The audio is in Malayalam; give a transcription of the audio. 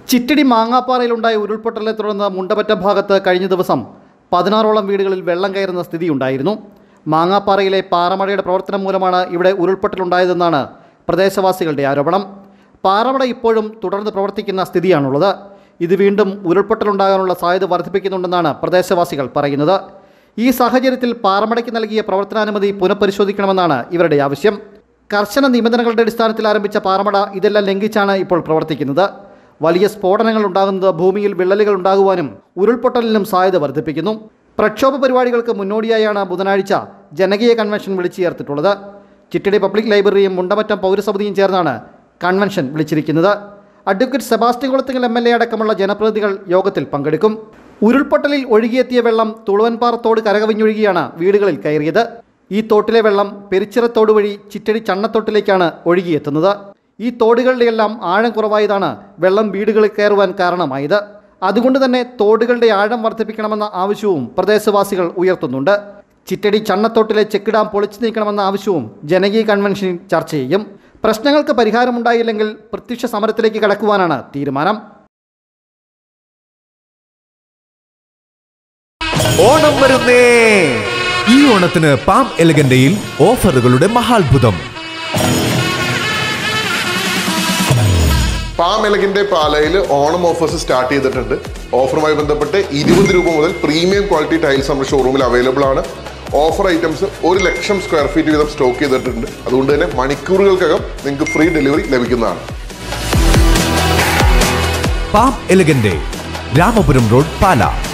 ചിറ്റടി മാങ്ങാപ്പാറയിലുണ്ടായ ഉരുൾപൊട്ടലിനെ തുടർന്ന് മുണ്ടപറ്റ ഭാഗത്ത് കഴിഞ്ഞ ദിവസം പതിനാറോളം വീടുകളിൽ വെള്ളം കയറുന്ന സ്ഥിതിയുണ്ടായിരുന്നു മാങ്ങാപ്പാറയിലെ പാറമടയുടെ പ്രവർത്തനം മൂലമാണ് ഇവിടെ ഉരുൾപൊട്ടലുണ്ടായതെന്നാണ് പ്രദേശവാസികളുടെ ആരോപണം പാറമട ഇപ്പോഴും തുടർന്ന് പ്രവർത്തിക്കുന്ന സ്ഥിതിയാണുള്ളത് ഇത് വീണ്ടും ഉരുൾപൊട്ടലുണ്ടാകാനുള്ള സാധ്യത വർദ്ധിപ്പിക്കുന്നുണ്ടെന്നാണ് പ്രദേശവാസികൾ പറയുന്നത് ഈ സാഹചര്യത്തിൽ പാറമടയ്ക്ക് നൽകിയ പ്രവർത്തനാനുമതി പുനഃപരിശോധിക്കണമെന്നാണ് ഇവരുടെ ആവശ്യം കർശന നിബന്ധനകളുടെ അടിസ്ഥാനത്തിൽ ആരംഭിച്ച പാറമട ഇതെല്ലാം ലംഘിച്ചാണ് ഇപ്പോൾ പ്രവർത്തിക്കുന്നത് വലിയ സ്ഫോടനങ്ങൾ ഉണ്ടാകുന്നത് ഭൂമിയിൽ വിള്ളലുകൾ ഉണ്ടാകുവാനും ഉരുൾപൊട്ടലിനും സാധ്യത വർദ്ധിപ്പിക്കുന്നു പ്രക്ഷോഭ പരിപാടികൾക്ക് മുന്നോടിയായാണ് ബുധനാഴ്ച ജനകീയ കൺവെൻഷൻ വിളിച്ചു ചേർത്തിട്ടുള്ളത് ചിറ്റടി പബ്ലിക് ലൈബ്രറിയും മുണ്ടമറ്റം പൗരസമിതിയും ചേർന്നാണ് കൺവെൻഷൻ വിളിച്ചിരിക്കുന്നത് advocate Sebastian Kulathingal M L A അടക്കമുള്ള ജനപ്രതിനിധികൾ യോഗത്തിൽ പങ്കെടുക്കും ഉരുൾപൊട്ടലിൽ ഒഴുകിയെത്തിയ വെള്ളം തുളുവൻപാറ തോട് കരകവിഞ്ഞൊഴുകിയാണ് വീടുകളിൽ കയറിയത് ഈ തോട്ടിലെ വെള്ളം പെരിച്ചിറത്തോട് വഴി ചിറ്റടി ചണ്ണത്തോട്ടിലേക്കാണ് ഒഴുകിയെത്തുന്നത് ഈ തോടുകളുടെയെല്ലാം ആഴം കുറവായതാണ് വെള്ളം വീടുകളിൽ കയറുവാൻ കാരണമായത് അതുകൊണ്ട് തന്നെ തോടുകളുടെ ആഴം വർദ്ധിപ്പിക്കണമെന്ന ആവശ്യവും പ്രദേശവാസികൾ ഉയർത്തുന്നുണ്ട് ചിറ്റടി ചണ്ണത്തോട്ടിലെ ചെക്ക് ഡാം പൊളിച്ചു നീക്കണമെന്ന ആവശ്യവും ജനകീയ കൺവെൻഷനിൽ ചർച്ച ചെയ്യും പ്രശ്നങ്ങൾക്ക് പരിഹാരമുണ്ടായില്ലെങ്കിൽ പ്രത്യക്ഷ സമരത്തിലേക്ക് കടക്കുവാനാണ് തീരുമാനം ഓണം വരുന്നേ ഈ ഓണത്തിന് പാം എലഗന്റയിൽ ഓഫറുകളുടെ മഹാത്ഭുതം പാം എലഗിന്റെ പാലയിൽ ഓണം ഓഫേഴ്സ് സ്റ്റാർട്ട് ചെയ്തിട്ടുണ്ട് ഓഫറുമായി ബന്ധപ്പെട്ട് ഇരുപത് രൂപ മുതൽ പ്രീമിയം ക്വാളിറ്റി ടൈൽസ് നമ്മുടെ ഷോറൂമിൽ അവൈലബിൾ ആണ് ഓഫർ ഐറ്റംസ് ഒരു ലക്ഷം സ്ക്വയർ ഫീറ്റ് വീതം സ്റ്റോക്ക് ചെയ്തിട്ടുണ്ട് അതുകൊണ്ട് തന്നെ മണിക്കൂറുകൾക്കകം നിങ്ങൾക്ക് ഫ്രീ ഡെലിവറി ലഭിക്കുന്നതാണ് പാം എലഗന്റെ രാമപുരം റോഡ് പാല